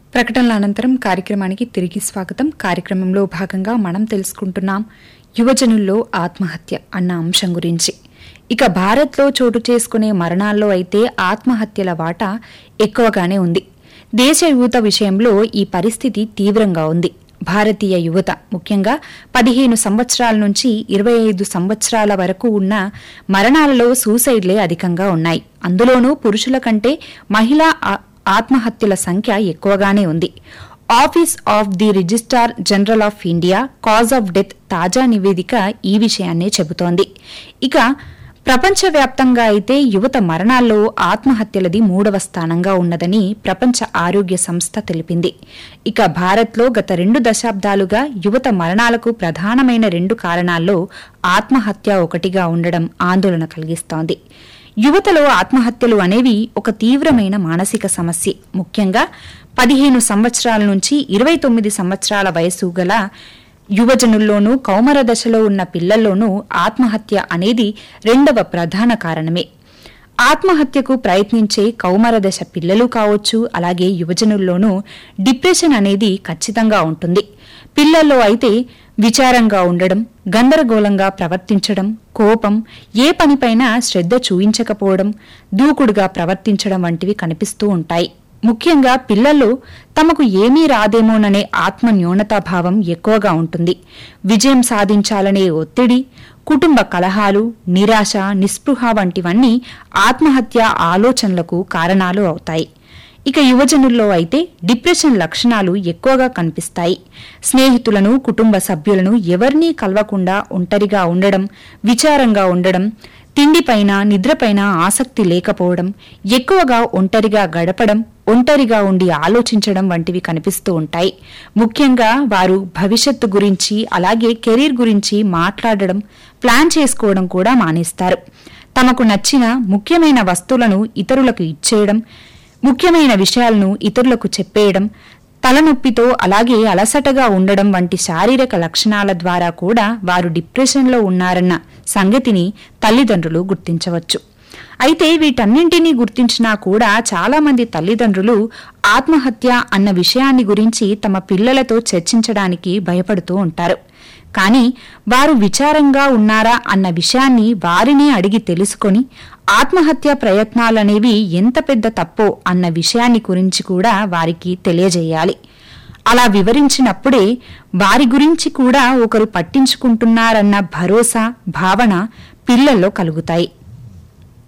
ప్రకటనల అనంతరం కార్యక్రమానికి తిరిగి స్వాగతం కార్యక్రమంలో భాగంగా మనం తెలుసుకుంటున్నాం యువజనుల్లో ఆత్మహత్య అన్న అంశం గురించి ఇక భారత్లో చోటు చేసుకునే మరణాల్లో అయితే ఆత్మహత్యల వాటా ఎక్కువగానే ఉంది దేశ యువత విషయంలో ఈ పరిస్థితి తీవ్రంగా ఉంది భారతీయ యువత ముఖ్యంగా పదిహేను సంవత్సరాల నుంచి ఇరవై ఐదు సంవత్సరాల వరకు ఉన్న మరణాలలో సూసైడ్లే అధికంగా ఉన్నాయి అందులోనూ పురుషుల కంటే మహిళా ఆ- ఆత్మహత్యల సంఖ్య ఎక్కువగానే ఉంది office of the registrar general of India cause of death తాజా నివేదిక ఈ విషయాన్నే చెబుతోంది ఇక ప్రపంచవ్యాప్తంగా అయితే యువత మరణాల్లో ఆత్మహత్యలది మూడవ స్థానంగా ఉన్నదని ప్రపంచ ఆరోగ్య సంస్థ తెలిపింది ఇక భారత్లో గత రెండు దశాబ్దాలుగా యువత మరణాలకు ప్రధానమైన రెండు కారణాల్లో ఆత్మహత్య ఒకటిగా ఉండడం ఆందోళన కలిగిస్తోంది యువతలో ఆత్మహత్యలు అనేవి ఒక తీవ్రమైన మానసిక సమస్య ముఖ్యంగా పదిహేను సంవత్సరాల నుంచి ఇరవై తొమ్మిది సంవత్సరాల వయసు గల యువజనుల్లోనూ కౌమర దశలో ఉన్న పిల్లల్లోనూ ఆత్మహత్య అనేది రెండవ ప్రధాన కారణమే ఆత్మహత్యకు ప్రయత్నించే కౌమర దశ పిల్లలు కావచ్చు అలాగే యువజనుల్లోనూ డిప్రెషన్ అనేది ఖచ్చితంగా ఉంటుంది పిల్లల్లో అయితే విచారంగా ఉండడం గందరగోళంగా ప్రవర్తించడం కోపం ఏ పనిపైనా శ్రద్ధ చూయించకపోవడం దూకుడుగా ప్రవర్తించడం వంటివి కనిపిస్తూ ఉంటాయి ముఖ్యంగా పిల్లల్లో తమకు ఏమీ రాదేమోననే ఆత్మ న్యూనతాభావం ఎక్కువగా ఉంటుంది విజయం సాధించాలనే ఒత్తిడి కుటుంబ కలహాలు నిరాశ నిస్పృహ వంటివన్నీ ఆత్మహత్య ఆలోచనలకు కారణాలు అవుతాయి ఇక యువజనుల్లో అయితే డిప్రెషన్ లక్షణాలు ఎక్కువగా కనిపిస్తాయి స్నేహితులను కుటుంబ సభ్యులను ఎవరినీ కలవకుండా ఒంటరిగా ఉండడం విచారంగా ఉండడం తిండిపైన నిద్రపైన ఆసక్తి లేకపోవడం ఎక్కువగా ఒంటరిగా గడపడం ఒంటరిగా ఉండి ఆలోచించడం వంటివి కనిపిస్తూ ఉంటాయి ముఖ్యంగా వారు భవిష్యత్తు గురించి అలాగే కెరీర్ గురించి మాట్లాడడం ప్లాన్ చేసుకోవడం కూడా మానేస్తారు తమకు నచ్చిన ముఖ్యమైన వస్తువులను ఇతరులకు ఇచ్చేయడం ముఖ్యమైన విషయాలను ఇతరులకు చెప్పేయడం తలనొప్పితో అలాగే అలసటగా ఉండడం వంటి శారీరక లక్షణాల ద్వారా కూడా వారు డిప్రెషన్లో ఉన్నారన్న సంగతిని తల్లిదండ్రులు గుర్తించవచ్చు అయితే వీటన్నింటినీ గుర్తించినా కూడా చాలా మంది తల్లిదండ్రులు ఆత్మహత్య అన్న విషయాన్ని గురించి తమ పిల్లలతో చర్చించడానికి భయపడుతూ ఉంటారు కానీ వారు విచారంగా ఉన్నారా అన్న విషయాన్ని వారినే అడిగి తెలుసుకొని ఆత్మహత్య ప్రయత్నాలనేవి ఎంత పెద్ద తప్పో అన్న విషయాన్ని గురించి కూడా వారికి తెలియజేయాలి అలా వివరించినప్పుడే వారి గురించి కూడా ఒకరు పట్టించుకుంటున్నారన్న భరోసా భావన పిల్లల్లో కలుగుతాయి